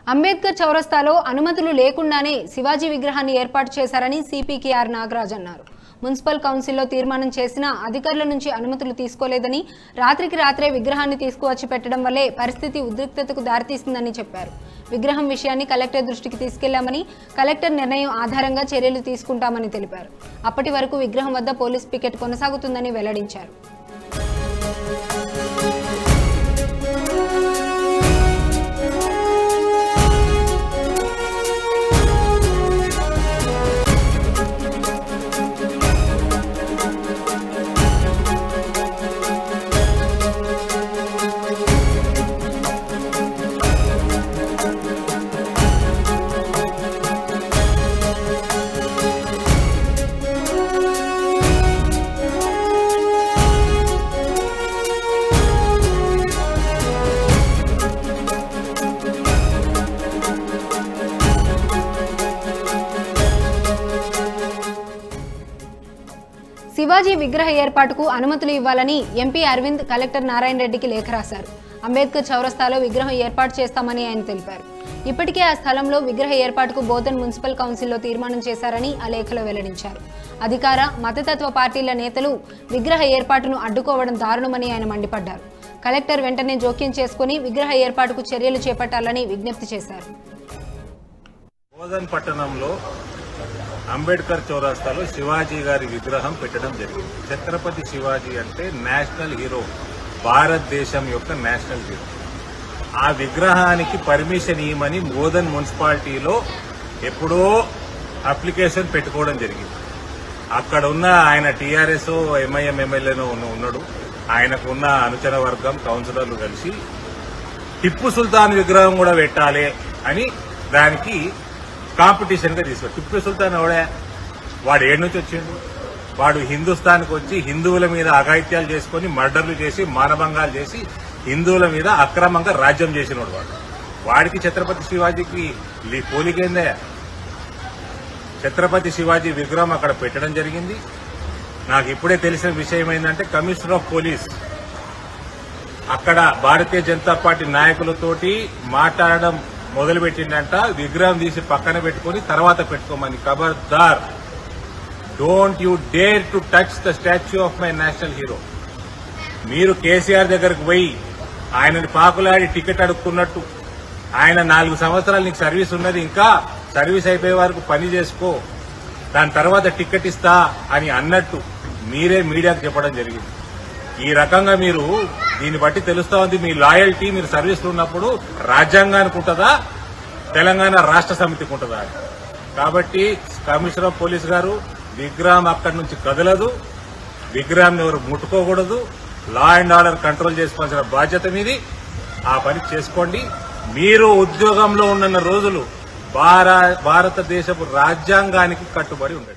అంబేద్కర్ చౌరస్తాలో అనుమతులు లేకుండానే శివాజీ విగ్రహాన్ని ఏర్పాటు చేశారని సిపికేఆర్ నాగరాజ్ అన్నారు మున్సిపల్ కౌన్సిల్లో తీర్మానం చేసినా అధికారుల నుంచి అనుమతులు తీసుకోలేదని రాత్రికి రాత్రే విగ్రహాన్ని తీసుకువచ్చి పెట్టడం వల్లే పరిస్థితి ఉద్రిక్తతకు దారితీస్తుందని చెప్పారు విగ్రహం విషయాన్ని కలెక్టర్ దృష్టికి తీసుకెళ్లామని కలెక్టర్ నిర్ణయం ఆధారంగా చర్యలు తీసుకుంటామని తెలిపారు అప్పటి వరకు విగ్రహం వద్ద పోలీస్ పికెట్ కొనసాగుతుందని వెల్లడించారు శివాజీ విగ్రహ ఏర్పాటుకు అనుమతులు ఇవ్వాలని ఎంపీ అరవింద్ కలెక్టర్ నారాయణ రెడ్డికి లేఖ రాశారు అంబేద్కర్ చౌరస్తాలో విగ్రహం ఏర్పాటు చేస్తామని ఆయన తెలిపారు ఇప్పటికే ఆ స్థలంలో విగ్రహ ఏర్పాటుకు బోధన్ మున్సిపల్ కౌన్సిల్లో తీర్మానం చేశారని ఆ లేఖలో వెల్లడించారు అధికార మతతత్వ పార్టీల నేతలు విగ్రహ ఏర్పాటును అడ్డుకోవడం దారుణమని ఆయన మండిపడ్డారు కలెక్టర్ వెంటనే జోక్యం చేసుకుని విగ్రహ ఏర్పాటుకు చర్యలు చేపట్టాలని విజ్ఞప్తి చేశారు బోధన్ పట్టణంలో అంబేద్కర్ చౌరాస్తాలో శివాజీ గారి విగ్రహం పెట్టడం జరిగింది ఛత్రపతి శివాజీ అంటే నేషనల్ హీరో భారతదేశం యొక్క నేషనల్ హీరో ఆ విగ్రహానికి పర్మిషన్ ఇవ్వమని బోధన్ మున్సిపాలిటీలో ఎప్పుడో అప్లికేషన్ పెట్టుకోవడం జరిగింది అక్కడ ఉన్న ఆయన టీఆర్ఎస్ ఎంఐఎం ఎమ్మెల్యేనో ఉన్నాడు ఆయనకున్న అనుచర వర్గం కౌన్సిలర్లు కలిసి టిప్పు సుల్తాన్ విగ్రహం కూడా పెట్టాలి అని దానికి కాంపిటీషన్ గా తీసుకు టిప్పు సుల్తాన్ ఎవడే వాడు ఏడు నుంచి వచ్చిండు వాడు హిందుస్థాన్కి వచ్చి హిందువుల మీద అఘాయిత్యాలు చేసుకుని మర్డర్లు చేసి మానభంగాలు చేసి హిందువుల మీద అక్రమంగా రాజ్యం చేసినోడు వాడు వాడికి ఛత్రపతి శివాజీకి లీ- పోలికేందే ఛత్రపతి శివాజీ విగ్రహం అక్కడ పెట్టడం జరిగింది నాకు ఇప్పుడే తెలిసిన విషయం ఏంటంటే కమిషనర్ ఆఫ్ పోలీస్ అక్కడ భారతీయ జనతా పార్టీ నాయకులతోటి మాట్లాడడం మొదలుపెట్టిందంట విగ్రహం తీసి పక్కన పెట్టుకుని తర్వాత పెట్టుకోమని ఖబర్దార్ don't you dare to touch the statue of my national hero మీరు కేసీఆర్ దగ్గరకు పోయి ఆయనని పాకులాడి టికెట్ అడుక్కున్నట్టు ఆయన నాలుగు సంవత్సరాలు నీకు సర్వీస్ ఉన్నది ఇంకా సర్వీస్ అయిపోయే వరకు పని చేసుకో దాని తర్వాత టికెట్ ఇస్తా అని అన్నట్టు మీరే మీడియాకు చెప్పడం జరిగింది ఈ రకంగా మీరు దీన్ని బట్టి తెలుస్తా ఉంది మీ లాయల్టీ మీరు సర్వీస్లో ఉన్నప్పుడు రాజ్యాంగానికి ఉంటుందా తెలంగాణ రాష్ట్ర సమితికి ఉంటుందా అని. కాబట్టి కమిషనర్ ఆఫ్ పోలీస్ గారు విగ్రహం అక్కడి నుంచి కదలదు విగ్రహం ఎవరు ముట్టుకోకూడదు లా అండ్ ఆర్డర్ కంట్రోల్ చేసుకోవాల్సిన బాధ్యత మీది ఆ పని చేసుకోండి మీరు ఉద్యోగంలో ఉన్న రోజులు భార- భారతదేశపు రాజ్యాంగానికి కట్టుబడి ఉండండి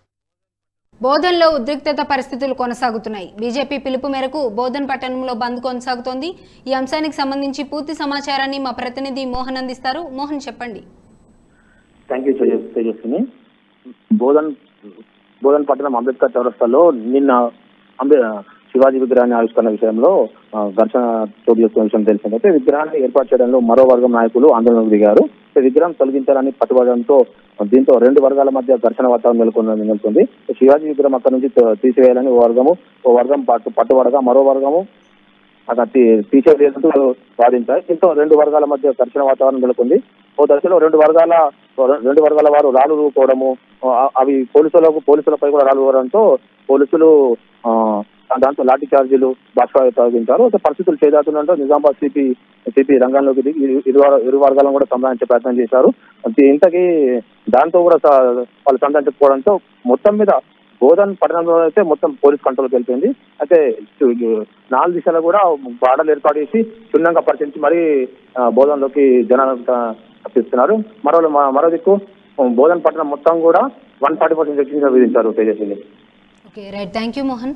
బోధన్లో ఉద్రిక్తత పరిస్థితులు కొనసాగుతున్నాయి బీజేపీ పిలుపు మేరకు బోధన్ పట్టణంలో బంద్ కొనసాగుతోంది ఈ అంశానికి సంబంధించి పూర్తి సమాచారాన్ని మా ప్రతినిధి మోహన్ అందిస్తారు మోహన్ చెప్పండి థ్యాంక్ యూ తేజస్ తేజస్విని బోధన్ బోధన్ పట్టణం అంబేద్కర్ చౌరస్తాలో నిన్న అంబే శివాజీ విగ్రహాన్ని ఆవిష్కరణ విషయంలో ఆ, ఘర్షణ చోటు చేసుకున్న విషయం తెలిసిందైతే విగ్రహాన్ని ఏర్పాటు చేయడంలో మరో వర్గం నాయకులు ఆందోళనకు దిగారు ఈ విగ్రహం తొలగించాలని పట్టుబడడంతో దీంతో రెండు వర్గాల మధ్య ఘర్షణ వాతావరణం నెలకొన్న నెలకొంది శివాజీ విగ్రహం అక్కడ నుంచి త- తీసివేయాలని ఓ వర్గము ఓ వర్గం పట్టు పట్టుబడగా మరో వర్గము అక్కడ తీ- తీసేయాలంటూ వాదించారు దీంతో రెండు వర్గాల మధ్య ఘర్షణ వాతావరణం నెలకొంది ఓ దశలో రెండు వర్గాల రెండు వర్గాల వారు రాళ్ళు రూపుకోవడము ఆ- అవి పోలీసులకు పోలీసులపై కూడా రాళ్ళు ఊరడంతో పోలీసులు ఆ, దాంతో లాఠీ చార్జీలు బాష్పాలు తొలగించారు అయితే పరిస్థితులు చేదాతుండటంతో నిజామాబాద్ సిపి సిపి రంగంలోకి దిగి ఇరు- ఇరు వర్- ఇరు వర్గాలను కూడా సంధానించే ప్రయత్నం చేశారు అది ఇంతకీ దాంతో కూడా స- వాళ్ళు సంధానించకపోవడంతో మొత్తం మీద బోధన్ పట్టణంలో అయితే మొత్తం పోలీస్ కంట్రోల్ వెళ్ళిపోయింది అయితే చు- నాలుగు దిశలో కూడా బాడలు ఏర్పాటు చేసి క్షుణ్ణంగా పరిశీలించి మరీ ఆ, బోధన్లోకి జనాలను త- తప్పిస్తున్నారు మరో మ- మరో దిక్కు బోధన్ పట్టణం మొత్తం కూడా వన్ ఫార్టీ పర్సెంట్ సెక్షన్ విధించారు Tejaswini okay right thank you Mohan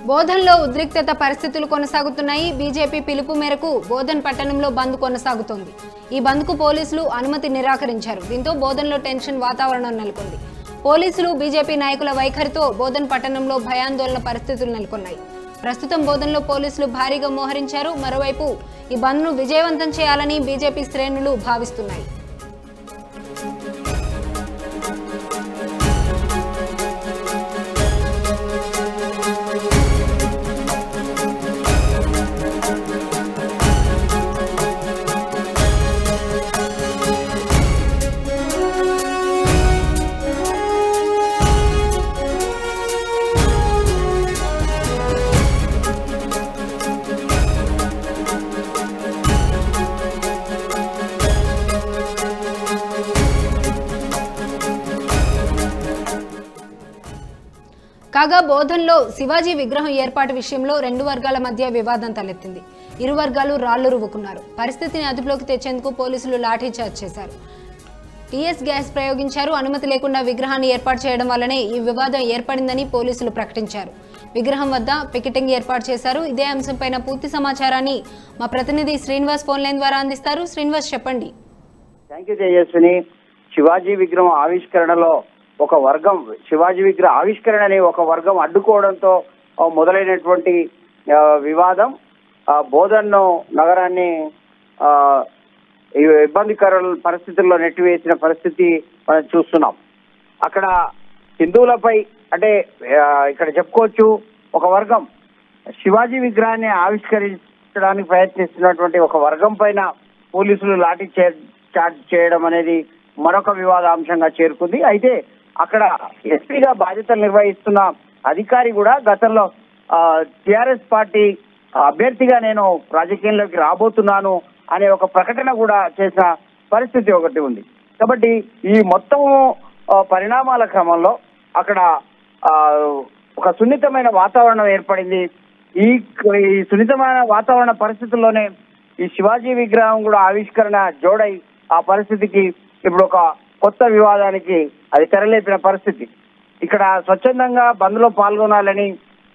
బోధన్లో ఉద్రిక్తత పరిస్థితులు కొనసాగుతున్నాయి బీజేపీ పిలుపు మేరకు బోధన్ పట్టణంలో బంద్ కొనసాగుతోంది ఈ బంద్కు పోలీసులు అనుమతి నిరాకరించారు దీంతో బోధన్లో టెన్షన్ వాతావరణం నెలకొంది పోలీసులు బీజేపీ నాయకుల వైఖరితో బోధన్ పట్టణంలో భయాందోళన పరిస్థితులు నెలకొన్నాయి ప్రస్తుతం బోధన్లో పోలీసులు భారీగా మోహరించారు మరోవైపు ఈ బంద్ను విజయవంతం చేయాలని బీజేపీ శ్రేణులు భావిస్తున్నాయి కాగా బోధన్లో శివాజీ విగ్రహం ఏర్పాటు విషయంలో రెండు వర్గాల మధ్య వివాదం తలెత్తింది ఇరు వర్గాలు రాళ్లు రువ్వుకున్నారు పరిస్థితిని అదుపులోకి తెచ్చేందుకు పోలీసులు లాఠీచార్జ్ చేశారు టీఎస్ గ్యాస్ ప్రయోగించారు అనుమతి లేకుండా విగ్రహాన్ని ఏర్పాటు చేయడం వల్లనే ఈ వివాదం ఏర్పడిందని పోలీసులు ప్రకటించారు విగ్రహం వద్ద పికెటింగ్ ఏర్పాటు చేశారు ఇదే అంశంపైన పూర్తి సమాచారాన్ని మా ప్రతినిధి శ్రీనివాస్ ఫోన్ లైన్ ద్వారా అందిస్తారు శ్రీనివాస్ చెప్పండి థ్యాంక్ యూ తేజస్విని శివాజీ విగ్రహం ఆవిష్కరణలో ఒక వర్గం శివాజీ విగ్రహ ఆవిష్కరణని ఒక వర్గం అడ్డుకోవడంతో ఆ, మొదలైనటువంటి ఆ, వివాదం ఆ, బోధన్ నగరాన్ని ఆ, ఈ ఇబ్బందికర పరిస్థితుల్లో నెట్టివేసిన పరిస్థితి మనం చూస్తున్నాం అక్కడ హిందువులపై అంటే ఆ, ఇక్కడ చెప్పుకోవచ్చు ఒక వర్గం శివాజీ విగ్రహాన్ని ఆవిష్కరించడానికి ప్రయత్నిస్తున్నటువంటి ఒక వర్గం పైన పోలీసులు లాఠీ చే- చార్జ్ చేయడం అనేది మరొక వివాదాంశంగా చేరుకుంది అయితే అక్కడ ఎస్పీగా బాధ్యతలు నిర్వహిస్తున్న అధికారి కూడా గతంలో టిఆర్ఎస్ పార్టీ అభ్యర్థిగా నేను రాజకీయంలోకి రాబోతున్నాను అనే ఒక ప్రకటన కూడా చేసిన పరిస్థితి ఒకటి ఉంది కాబట్టి ఈ మొత్తం ఆ, పరిణామాల క్రమంలో అక్కడ ఆ, ఒక సున్నితమైన వాతావరణం ఏర్పడింది ఈ ఈ సున్నితమైన వాతావరణ పరిస్థితుల్లోనే ఈ శివాజీ విగ్రహం కూడా ఆవిష్కరణ జోడై ఆ పరిస్థితికి ఇప్పుడు ఒక కొత్త వివాదానికి అది తెరలేపిన పరిస్థితి ఇక్కడ స్వచ్ఛందంగా బంద్ లో పాల్గొనాలని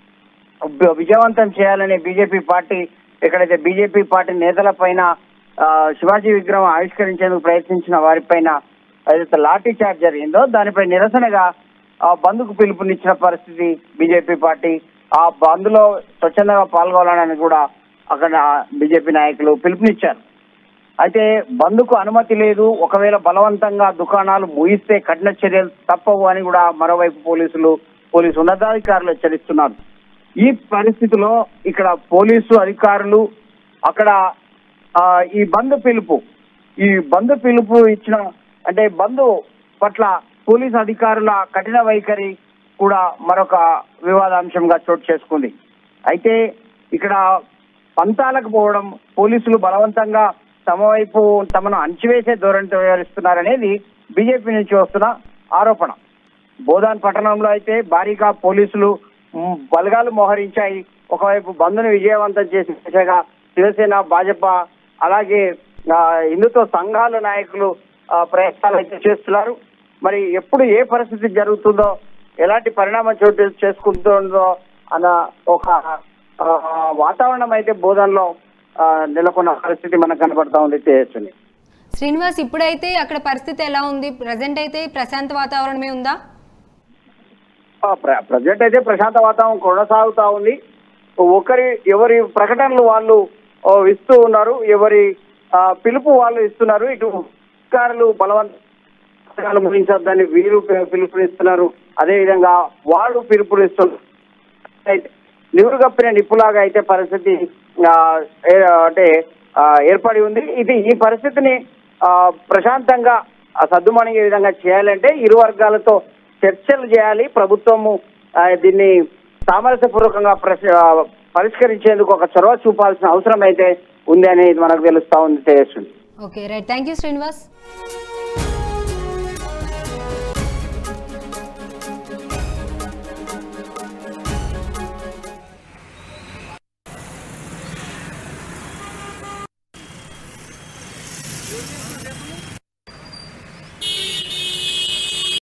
బ- విజయవంతం చేయాలని బీజేపీ పార్టీ ఎక్కడైతే బీజేపీ పార్టీ నేతల పైన ఆ, శివాజీ విగ్రహం ఆవిష్కరించేందుకు ప్రయత్నించిన వారిపైన ఏదైతే లాఠీ చార్జ్ జరిగిందో దానిపై నిరసనగా ఆ బంద్కు పిలుపునిచ్చిన పరిస్థితి బీజేపీ పార్టీ ఆ బంద్లో స్వచ్ఛందంగా పాల్గొనాలని కూడా అక్కడ బీజేపీ నాయకులు పిలుపునిచ్చారు అయితే బంద్కు అనుమతి లేదు ఒకవేళ బలవంతంగా దుకాణాలు మూయిస్తే కఠిన చర్యలు తప్పవు అని కూడా మరోవైపు పోలీసులు పోలీసు ఉన్నతాధికారులు హెచ్చరిస్తున్నారు ఈ పరిస్థితిలో ఇక్కడ పోలీసు అధికారులు అక్కడ ఆ, ఈ బంద్ పిలుపు ఈ బంద్ పిలుపు ఇచ్చిన అంటే బంద్ పట్ల పోలీసు అధికారుల కఠిన వైఖరి కూడా మరొక వివాదాంశంగా చోటు చేసుకుంది అయితే ఇక్కడ పంతాలకు పోవడం పోలీసులు బలవంతంగా తమ వైపు తమను అణచివేసే ధోరణితో వ్యవహరిస్తున్నారనేది బీజేపీ నుంచి వస్తున్న ఆరోపణ బోధాన్ పట్టణంలో అయితే భారీగా పోలీసులు మ్, బలగాలు మోహరించాయి ఒకవైపు బంద్ను విజయవంతం చేసే దిశగా శివసేన భాజపా అలాగే ఆ, హిందుత్వ సంఘాల నాయకులు ఆ, ప్రయత్నాలు అయితే చేస్తున్నారు మరి ఎప్పుడు ఏ పరిస్థితి జరుగుతుందో ఎలాంటి పరిణామం చోటు చేసుకుంటుందో అన్న ఒక ఆ, వాతావరణం అయితే బోధనలో ఆ, నెలకొన్న పరిస్థితి మనకు కనబడతా ఉంది తేజస్విని శ్రీనివాస్ ఇప్పుడైతే అక్కడ పరిస్థితి ఎలా ఉంది ప్రజెంట్ అయితే ప్రశాంత వాతావరణమే ఉందా ప్రజెంట్ అయితే ప్రశాంత వాతావరణం కొనసాగుతా ఉంది ఒకరి ఎవరి ప్రకటనలు వాళ్ళు ఆ, ఇస్తూ ఉన్నారు ఎవరి ఆ, పిలుపు వాళ్ళు ఇస్తున్నారు ఇటు అధికారులు బలవంతాలు ముగించొద్దని వీరు పి- పిలుపునిస్తున్నారు అదే విధంగా వాళ్ళు పిలుపునిస్తున్నారు అయితే నివురుగప్పిన నిప్పులాగా అయితే పరిస్థితి ఆ, ఏ- అంటే ఆ, ఏర్పడి ఉంది ఇది ఈ పరిస్థితిని ఆ, ప్రశాంతంగా ఆ, సద్దుమణిగే విధంగా చేయాలంటే ఇరు వర్గాలతో చర్చలు చేయాలి ప్రభుత్వము ఆ, దీన్ని సామరస్యపూర్వకంగా ప్రశ- ఆ, పరిష్కరించేందుకు ఒక చొరవ చూపాల్సిన అవసరం అయితే ఉంది అనేది మనకు తెలుస్తా ఉంది Tejaswi okay right thank you Srinivas